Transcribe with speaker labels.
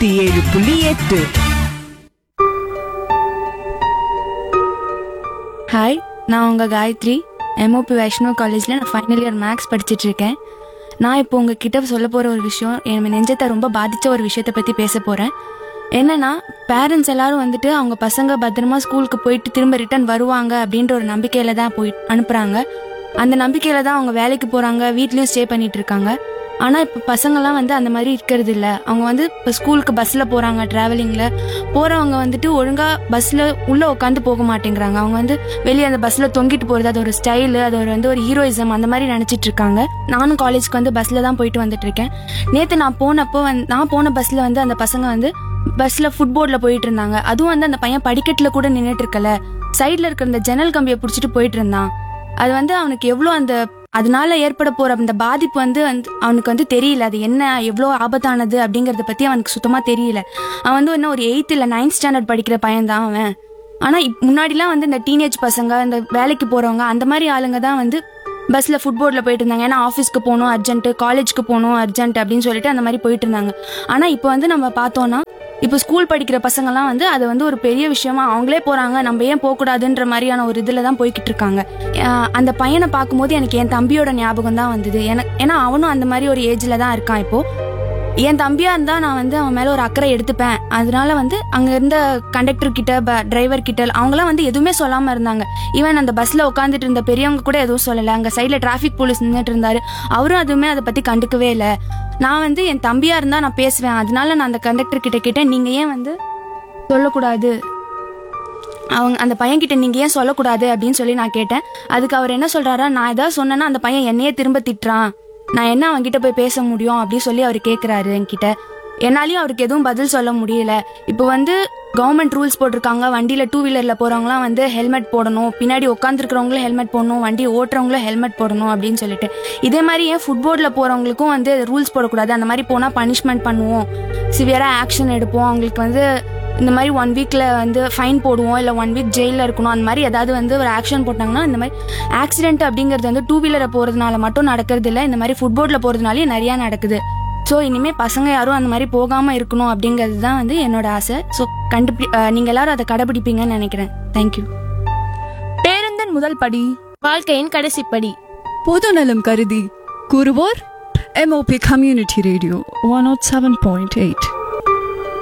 Speaker 1: நூத்தி ஏழு புள்ளி எட்டு
Speaker 2: ஹாய் நான் உங்கள் காயத்ரி எம்ஓபி வைஷ்ணவ் காலேஜில் நான் ஃபைனல் இயர் மேக்ஸ் படிச்சிட்டு இருக்கேன் நான் இப்போ உங்ககிட்ட சொல்ல போகிற ஒரு விஷயம் என் நெஞ்சத்தை ரொம்ப பாதித்த ஒரு விஷயத்தை பற்றி பேச போகிறேன் என்னன்னா பேரண்ட்ஸ் எல்லாரும் வந்துட்டு அவங்க பசங்க பத்திரமா ஸ்கூலுக்கு போயிட்டு திரும்ப ரிட்டர்ன் வருவாங்க அப்படின்ற ஒரு நம்பிக்கையில தான் போய் அனுப்புகிறாங்க அந்த நம்பிக்கையில தான் அவங்க வேலைக்கு போகிறாங்க வீட்லேயும் ஸ்டே பண்ணிட்டு இருக்காங்க ஆனால் இப்போ பசங்கள்லாம் வந்து அந்த மாதிரி இருக்கிறது இல்லை அவங்க வந்து இப்போ ஸ்கூலுக்கு பஸ்ஸில் போகிறாங்க ட்ராவலிங்கில் போகிறவங்க வந்துட்டு ஒழுங்காக பஸ்ஸில் உள்ளே உட்காந்து போக மாட்டேங்கிறாங்க அவங்க வந்து வெளியே அந்த பஸ்ஸில் தொங்கிட்டு போகிறது அது ஒரு ஸ்டைலு அது ஒரு வந்து ஒரு ஹீரோயிசம் அந்த மாதிரி நினச்சிட்டு இருக்காங்க நானும் காலேஜ்க்கு வந்து பஸ்ஸில் தான் போயிட்டு வந்துட்டு இருக்கேன் நேற்று நான் போனப்போ வந்து நான் போன பஸ்ஸில் வந்து அந்த பசங்க வந்து பஸ்ஸில் ஃபுட்போர்டில் போயிட்டு இருந்தாங்க அதுவும் வந்து அந்த பையன் படிக்கட்டில் கூட நின்றுட்டு இருக்கல சைடில் இருக்கிற அந்த ஜன்னல் கம்பியை பிடிச்சிட்டு போயிட்டு இருந்தான் அது வந்து அவனுக்கு எவ்வளோ அந்த அதனால ஏற்பட போற அந்த பாதிப்பு வந்து வந்து அவனுக்கு வந்து தெரியல அது என்ன எவ்வளோ ஆபத்தானது அப்படிங்கறத பத்தி அவனுக்கு சுத்தமா தெரியல அவன் வந்து என்ன ஒரு எயித் இல்லை நைன்த் ஸ்டாண்டர்ட் படிக்கிற பையன் தான் அவன் ஆனா இப்- முன்னாடிலாம் வந்து இந்த டீனேஜ் பசங்க இந்த வேலைக்கு போறவங்க அந்த மாதிரி ஆளுங்க தான் வந்து பஸ்ல ஃபுட்போர்டில் போயிட்டு இருந்தாங்க ஏன்னா ஆஃபீஸ்க்கு போகணும் அர்ஜென்ட் காலேஜ்க்கு போகணும் அர்ஜென்ட் அப்படின்னு சொல்லிட்டு அந்த மாதிரி போயிட்டு இருந்தாங்க ஆனா இப்போ வந்து நம்ம பார்த்தோம்னா இப்போ ஸ்கூல் படிக்கிற பசங்கலாம் வந்து அது வந்து ஒரு பெரிய விஷயமா அவங்களே போறாங்க நம்ம ஏன் போகக்கூடாதுன்ற மாதிரியான ஒரு இதில் தான் போய்கிட்டு இருக்காங்க ஆஹ் அந்த பையனை பார்க்கும்போது எனக்கு என் தம்பியோட ஞாபகம் தான் வந்தது எனக்கு ஏன்னா அவனும் அந்த மாதிரி ஒரு ஏஜ்ல தான் இருக்கான் இப்போ என் தம்பியா இருந்தா நான் வந்து அவன் மேல ஒரு அக்கறை எடுத்துப்பேன் அதனால வந்து அங்க இருந்த கண்டக்டர் கிட்ட டிரைவர் கிட்ட அவங்களாம் வந்து எதுவுமே சொல்லாம இருந்தாங்க ஈவன் அந்த பஸ்ல உட்காந்துட்டு இருந்த பெரியவங்க கூட எதுவும் சொல்லல அங்க சைட்ல டிராஃபிக் போலீஸ் நின்றுட்டு இருந்தாரு அவரும் எதுவுமே அதை பத்தி கண்டுக்கவே இல்லை நான் வந்து என் தம்பியா இருந்தா நான் பேசுவேன் அதனால நான் அந்த கண்டக்டர் கிட்ட கேட்டேன் நீங்க ஏன் வந்து சொல்லக்கூடாது அவங்க அந்த பையன்கிட்ட நீங்க ஏன் சொல்லக்கூடாது அப்படின்னு சொல்லி நான் கேட்டேன் அதுக்கு அவர் என்ன சொல்றாரா நான் ஏதாவது சொன்னேன்னா அந்த பையன் என்னையே திரும்ப திட்டுறான் நான் என்ன அவன்கிட்ட போய் பேச முடியும் அப்படின்னு சொல்லி அவர் கேட்குறாரு என்கிட்ட என்னாலையும் அவருக்கு எதுவும் பதில் சொல்ல முடியல இப்போ வந்து கவர்மெண்ட் ரூல்ஸ் போட்டிருக்காங்க வண்டியில் டூ வீலரில் போகிறவங்களாம் வந்து ஹெல்மெட் போடணும் பின்னாடி உட்காந்துருக்கிறவங்களும் ஹெல்மெட் போடணும் வண்டி ஓட்டுறவங்களும் ஹெல்மெட் போடணும் அப்படின்னு சொல்லிட்டு இதே மாதிரி ஏன் ஃபுட்போர்டில் போகிறவங்களுக்கும் வந்து ரூல்ஸ் போடக்கூடாது அந்த மாதிரி போனால் பனிஷ்மெண்ட் பண்ணுவோம் சிவியராக ஆக்ஷன் எடுப்போம் அவங்களுக்கு வந்து இந்த மாதிரி ஒன் வீக்கில் வந்து ஃபைன் போடுவோம் இல்லை ஒன் வீக் ஜெயிலில் இருக்கணும் அந்த மாதிரி ஏதாவது வந்து ஒரு ஆக்ஷன் போட்டாங்கன்னா இந்த மாதிரி ஆக்சிடென்ட் அப்படிங்கிறது வந்து டூ வீலரை போகிறதுனால மட்டும் நடக்கிறது இல்லை இந்த மாதிரி ஃபுட்போர்டில் போகிறதுனாலே நிறையா நடக்குது ஸோ இனிமேல் பசங்க யாரும் அந்த மாதிரி போகாமல் இருக்கணும் அப்படிங்கிறது தான் வந்து என்னோட ஆசை ஸோ கண்டுபி நீங்கள் எல்லாரும் அதை கடைபிடிப்பீங்கன்னு நினைக்கிறேன் தேங்க்யூ
Speaker 1: பேருந்தின் முதல் படி
Speaker 3: வாழ்க்கையின் கடைசி படி
Speaker 1: பொதுநலம் கருதி கூறுவோர் MOP community radio one nought seven point eight